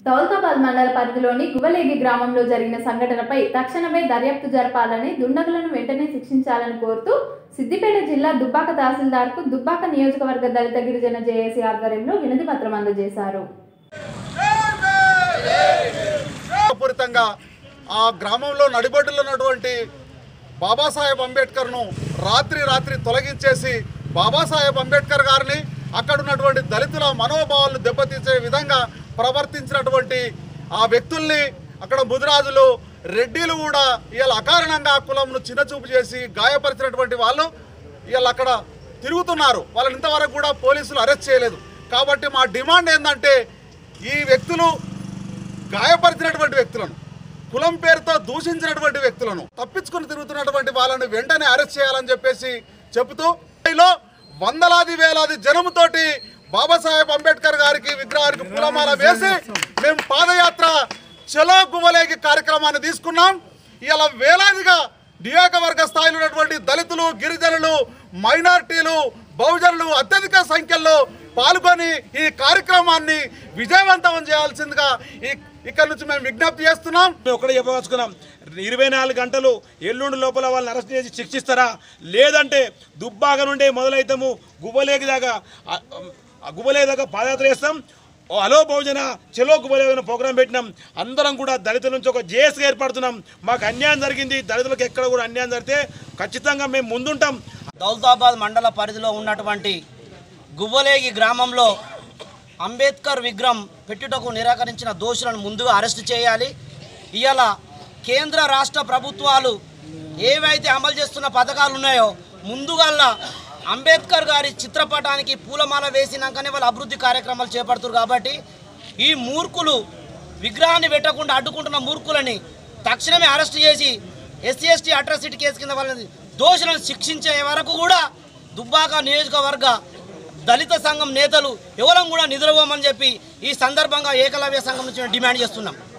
దౌలతాబాద్ మండల పరిధిలోని గువలేగి గ్రామంలో జరిగిన సంఘటనపై తక్షణమే దర్యాప్తు జరపాలని దుండగులను వెంటనే శిక్షించాలని కోరుతూ సిద్దిపేట జిల్లా దుబ్బాక తహసీల్దార్కు దుబ్బాక నియోజకవర్గ దళిత గిరిజన జేఏసీ ఆధ్వర్యంలో వినతి పత్రం అందజేశారు పూరితంగా ఆ గ్రామంలో నడిబొడ్డులో ఉన్నటువంటి బాబాసాహెబ్ అంబేద్కర్ను రాత్రి రాత్రి తొలగించేసి బాబాసాహెబ్ అంబేద్కర్ గారిని అక్కడ ఉన్నటువంటి దళితుల మనోభావాలను దెబ్బతీసే విధంగా ప్రవర్తించినటువంటి ఆ వ్యక్తుల్ని అక్కడ ముదిరాజులు రెడ్డిలు కూడా ఇవాళ అకారణంగా కులంను చిన్నచూపు చేసి గాయపరిచినటువంటి వాళ్ళు ఇవాళ అక్కడ తిరుగుతున్నారు వాళ్ళని ఇంతవరకు కూడా పోలీసులు అరెస్ట్ చేయలేదు కాబట్టి మా డిమాండ్ ఏంటంటే ఈ వ్యక్తులు గాయపరిచినటువంటి వ్యక్తులను కులం పేరుతో దూషించినటువంటి వ్యక్తులను తప్పించుకుని తిరుగుతున్నటువంటి వాళ్ళని వెంటనే అరెస్ట్ చేయాలని చెప్పేసి చెబుతూ లో వందలాది వేలాది జనముతోటి బాబాసాహెబ్ అంబేద్కర్ గారికి విగ్రహానికి పూలమాల వేసి మేము పాదయాత్ర చలో గువ్వలేగి కార్యక్రమాన్ని తీసుకున్నాం ఇలా వేలాదిగా నియోజకవర్గ స్థాయిలో ఉన్నటువంటి దళితులు గిరిజనులు మైనార్టీలు బహుజనులు అత్యధిక సంఖ్యలో పాల్గొని ఈ కార్యక్రమాన్ని విజయవంతం చేయాల్సిందిగా ఈ ఇక్కడ నుంచి మేము విజ్ఞప్తి చేస్తున్నాం మేము ఒకటే చెప్పవచ్చుకున్నాం ఇరవై నాలుగు గంటలు ఎల్లుండి లోపల వాళ్ళని అరెస్ట్ చేసి శిక్షిస్తారా లేదంటే దుబ్బాక నుండే మొదలైతాము గువ్వలేకి దాకా ఆ, ఆ గువ్వలేకి దాకా పాదయాత్ర చేస్తాం ఓ హలో బహుజన చెలో గువ్వలేక ప్రోగ్రాం పెట్టినాం అందరం కూడా దళితుల నుంచి ఒక జేఎస్గా ఏర్పడుతున్నాం మాకు అన్యాయం జరిగింది దళితులకు ఎక్కడ కూడా అన్యాయం జరిగితే ఖచ్చితంగా మేము ముందుంటాం దౌలతాబాద్ మండల పరిధిలో ఉన్నటువంటి గువ్వలేగి గ్రామంలో అంబేద్కర్ విగ్రహం పెట్టుటకు నిరాకరించిన దోషులను ముందుగా అరెస్ట్ చేయాలి ఇవాళ కేంద్ర రాష్ట్ర ప్రభుత్వాలు ఏవైతే అమలు చేస్తున్న పథకాలు ఉన్నాయో ముందుగల్లా అంబేద్కర్ గారి చిత్రపటానికి పూలమాల వేసినాకనే వాళ్ళు అభివృద్ధి కార్యక్రమాలు చేపడుతున్నారు కాబట్టి ఈ మూర్ఖులు విగ్రహాన్ని పెట్టకుండా అడ్డుకుంటున్న మూర్ఖులని తక్షణమే అరెస్ట్ చేసి ఎస్సీ ఎస్టీ అట్రాసిటీ కేసు కింద వాళ్ళని దోషులను శిక్షించే వరకు కూడా దుబ్బాక నియోజకవర్గ దళిత సంఘం నేతలు ఎవరం కూడా నిద్రపోమని చెప్పి ఈ సందర్భంగా ఏకలవ్య సంఘం నుంచి మేము డిమాండ్ చేస్తున్నాం